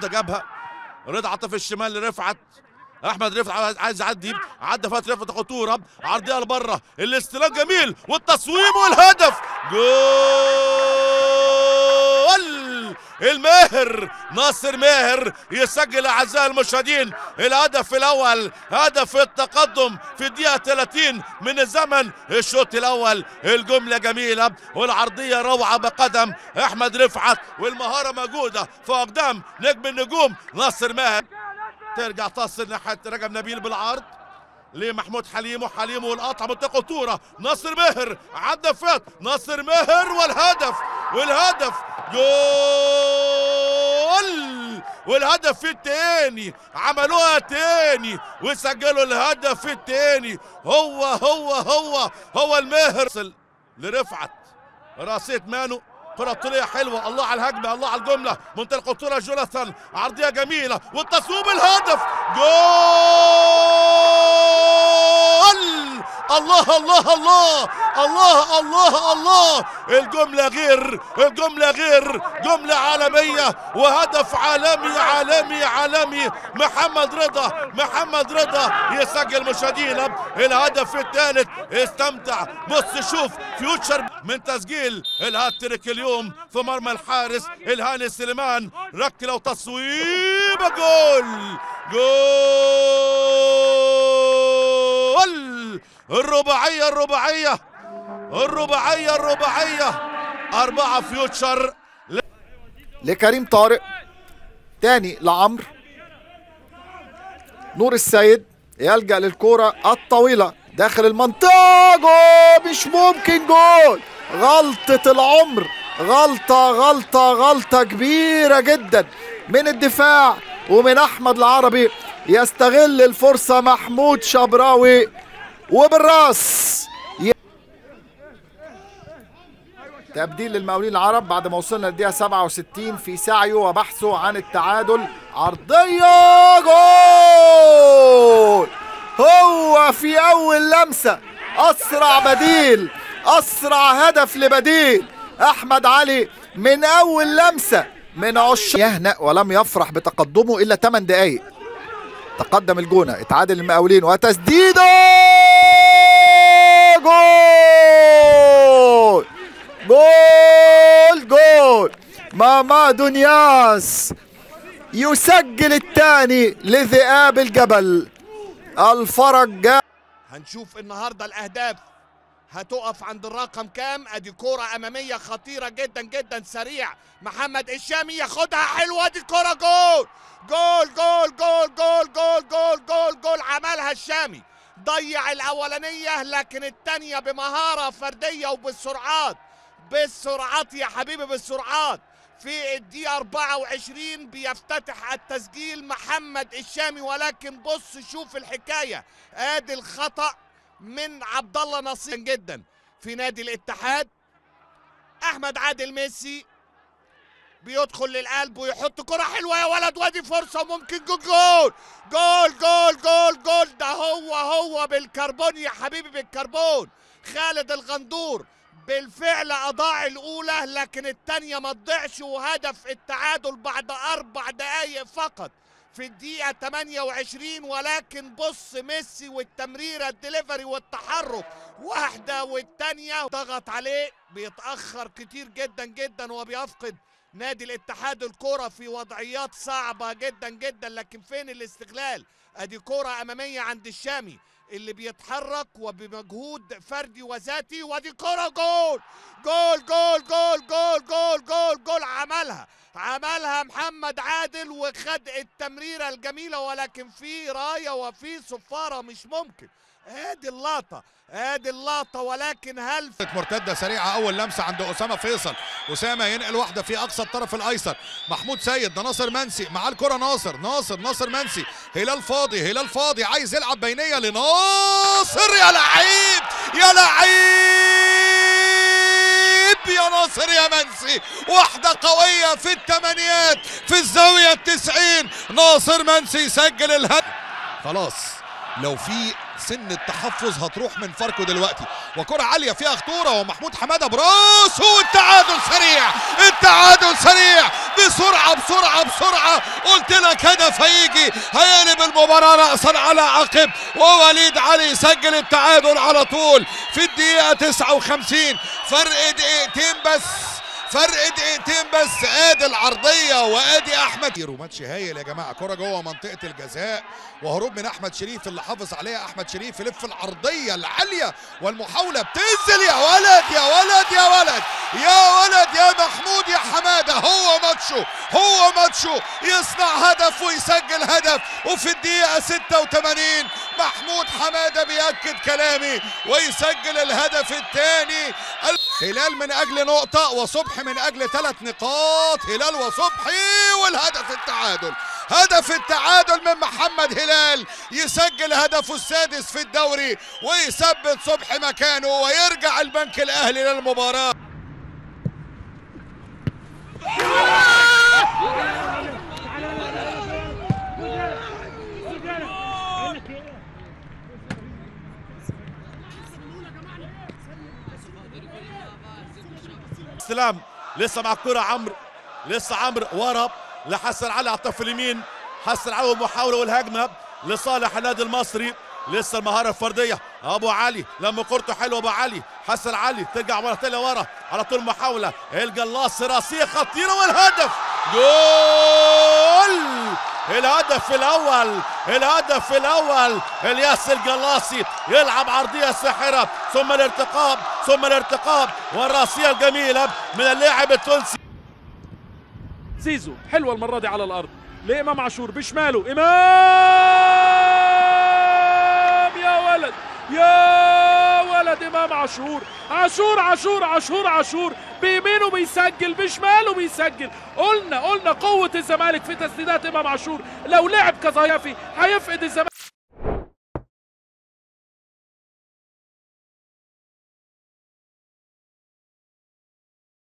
جابها رضا عطف الشمال لرفعت احمد رفعت عايز يعدي عدى فات رفعت خطوره عرضيه لبره الاستلام جميل والتصويب والهدف جول الماهر ناصر ماهر يسجل اعزائي المشاهدين الهدف الاول هدف التقدم في الدقيقه 30 من الزمن الشوط الاول الجمله جميله والعرضيه روعه بقدم احمد رفعت والمهاره موجوده في اقدام نجم النجوم ناصر ماهر ترجع تصل ناحيه رجب نبيل بالعرض لمحمود حليم وحليم والقطع منطقه خطوره ناصر ماهر عدى فات ناصر ماهر والهدف والهدف جول والهدف التاني عملوها تاني وسجلوا الهدف التاني هو هو هو هو الماهر لرفعت راسية مانو كرة طولية حلوة الله على الهجمة الله على الجملة منطقة خطورة جوناثان عرضية جميلة والتصويب الهدف جول الله الله الله الله الله الله الجملة غير الجملة غير جملة عالمية وهدف عالمي عالمي عالمي محمد رضا محمد رضا يسجل مشاهدينا الهدف الثالث استمتع بص شوف فيوتشر من تسجيل الهاتريك اليوم في مرمى الحارس الهاني سليمان ركله وتصويب جول جول الرباعية الرباعية الرباعية الرباعية أربعة فيوتشر لكريم طارق تاني لعمرو نور السيد يلجأ للكرة الطويلة داخل المنطقة جول مش ممكن جول غلطة العمر غلطة غلطة غلطة كبيرة جدا من الدفاع ومن أحمد العربي يستغل الفرصة محمود شبراوي وبالراس تبديل للمقاولين العرب بعد ما وصلنا للدقيقة 67 في سعيه وبحثه عن التعادل عرضية جول هو في أول لمسة أسرع بديل أسرع هدف لبديل أحمد علي من أول لمسة من عش يهنأ ولم يفرح بتقدمه إلا 8 دقايق تقدم الجونة اتعادل المقاولين وتسديده جول جول جول ماما دنياس يسجل الثاني لذئاب الجبل الفرج جاء هنشوف النهارده الاهداف هتقف عند الرقم كام ادي كرة امامية خطيرة جدا جدا سريع محمد الشامي ياخدها حلوة دي كرة جول جول جول جول جول جول جول جول جول عملها الشامي ضيع الاولانية لكن التانية بمهارة فردية وبالسرعات بالسرعات يا حبيبي بالسرعات في الدقيقة 24 بيفتتح التسجيل محمد الشامي ولكن بص شوف الحكاية ادي الخطأ من عبد الله نصير جدا في نادي الاتحاد احمد عادل ميسي بيدخل للقلب ويحط كرة حلوة يا ولد وادي فرصة ممكن جول جول جول جول جول جول ده هو هو بالكربون يا حبيبي بالكربون خالد الغندور بالفعل اضاع الاولى لكن الثانيه ما تضيعش وهدف التعادل بعد اربع دقائق فقط في الدقيقة 28 ولكن بص ميسي والتمريرة الدليفري والتحرك واحدة والتانية ضغط عليه بيتأخر كتير جدا جدا وبيفقد نادي الاتحاد الكرة في وضعيات صعبة جدا جدا لكن فين الاستغلال ادي كرة امامية عند الشامي اللي بيتحرك وبمجهود فردي وذاتي ودي كرة جول جول جول جول جول جول جول جول عملها عملها محمد عادل وخد التمريرة الجميلة ولكن في راية وفي صفارة مش ممكن ادي اللقطة ادي اللقطة ولكن هل مرتدة سريعة أول لمسة عند أسامة فيصل أسامة ينقل واحدة في أقصى الطرف الأيسر محمود سيد ده ناصر منسي مع الكرة ناصر ناصر ناصر منسي هلال فاضي هلال فاضي عايز يلعب بينية لناصر يا لعيب يا لعيب يا ناصر يا منسي واحدة قوية في الثمانيات في الزاوية التسعين ناصر منسي يسجل الهدف خلاص لو في سن التحفظ هتروح من فاركو دلوقتي وكرة عالية فيها خطورة ومحمود حمادة براسه والتعادل سريع التعادل سريع بسرعة بسرعة بسرعة قلت لك هدف هيجي هيقلب المباراة رأسا على عقب ووليد علي يسجل التعادل على طول في الدقيقة 59 فرق دقيقتين بس فرق دقيقتين بس ادي العرضيه وادي احمد ماتش هايل يا جماعه كره جوه منطقه الجزاء وهروب من احمد شريف اللي حافظ عليها احمد شريف يلف العرضيه العاليه والمحاوله بتنزل يا ولد يا ولد يا ولد يا ولد يا محمود يا حماده هو ماتشه هو ماتشه يصنع هدف ويسجل هدف وفي الدقيقه 86 محمود حماده بياكد كلامي ويسجل الهدف الثاني هلال من اجل نقطه وصبحي من اجل ثلاث نقاط هلال وصبحي والهدف التعادل هدف التعادل من محمد هلال يسجل هدفه السادس في الدوري ويثبت صبحي مكانه ويرجع البنك الاهلي للمباراه استلام لسه مع الكرة عمرو لسه عمرو ورا لحسن علي على الطرف اليمين حسن علي المحاولة والهجمة لصالح النادي المصري لسه المهارة الفردية أبو علي لما كورته حلوة أبو علي حسن علي ترجع مرة تانية ورا على طول محاولة الجلاص راسية خطيرة والهدف جول الهدف الأول الهدف الأول الياس الجلاصي يلعب عرضية ساحرة ثم الارتقاب ثم الارتقاب والراسية الجميلة من اللاعب التونسي زيزو حلوه المره دي على الارض لامام عاشور بشماله امام يا ولد يا ولد امام عاشور عاشور عاشور عاشور عاشور بيمينه بيسجل بشماله بيسجل قلنا قلنا قوه الزمالك في تسديدات امام عاشور لو لعب كظهيافي هيفقد الزمالك